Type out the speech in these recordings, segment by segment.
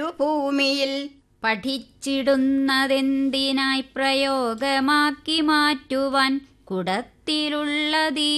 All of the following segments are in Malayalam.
ഭൂമിയിൽ പഠിച്ചിടുന്നതെന്തിനായി പ്രയോഗമാക്കി മാറ്റുവാൻ കുടത്തിലുള്ള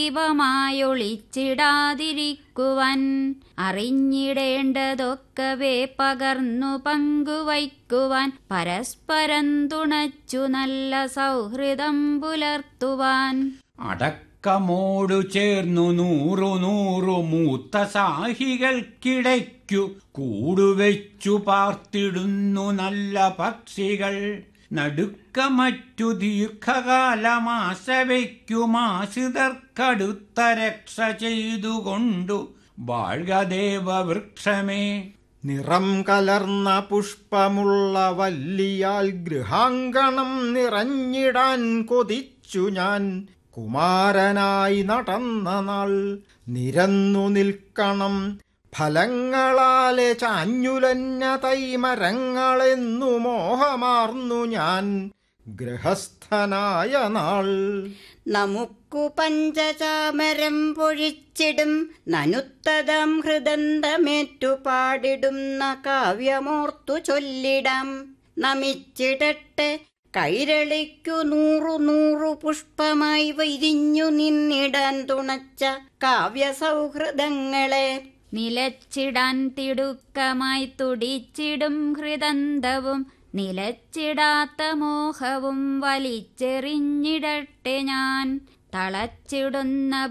ദീപമായൊളിച്ചിടാതിരിക്കുവാൻ അറിഞ്ഞിടേണ്ടതൊക്കവേ പകർന്നു പങ്കുവയ്ക്കുവാൻ പരസ്പരം തുണച്ചു നല്ല സൗഹൃദം പുലർത്തുവാൻ അടക്കമോടു ചേർന്നു നൂറു നൂറു മൂത്ത സാഹികൾക്കിടയ്ക്കു കൂടുവെച്ചു പാർത്തിടുന്നു നല്ല പക്ഷികൾ നടുക്ക മറ്റു ദീർഘകാലമാശവയ്ക്കുമാശിതർക്കടുത്ത രക്ഷ ചെയ്തുകൊണ്ടു ബാഴ്ഗദേവവൃക്ഷമേ നിറം കലർന്ന പുഷ്പമുള്ള വല്ലിയാൽ ഗൃഹാങ്കണം നിറഞ്ഞിടാൻ കൊതിച്ചു ഞാൻ കുമാരനായി നടന്ന നാൾ നിരന്നു നിൽക്കണം ഫലങ്ങളാലെ ചാഞ്ഞുലഞ്ഞ തൈമരങ്ങളെന്നു മോഹമാർന്നു ഞാൻ ഗൃഹസ്ഥനായ നാൾ നമുക്കു പഞ്ചചാമരം പൊഴിച്ചിടും നനുത്തതം ഹൃദന്തമേറ്റു പാടിടുന്ന കാവ്യമോർത്തു ചൊല്ലിടാം നമിച്ചിടട്ടെ കൈരളിക്കു നൂറു നൂറു പുഷ്പമായി വൈരിഞ്ഞു നിന്നിടാൻ തുണച്ച കാവ്യസൗഹൃദങ്ങളെ നിലച്ചിടാൻ തിടുക്കമായി തുടിച്ചിടും ഹൃദന്തവും നിലച്ചിടാത്ത മോഹവും വലിച്ചെറിഞ്ഞിടട്ടെ ഞാൻ തളച്ചിടുന്ന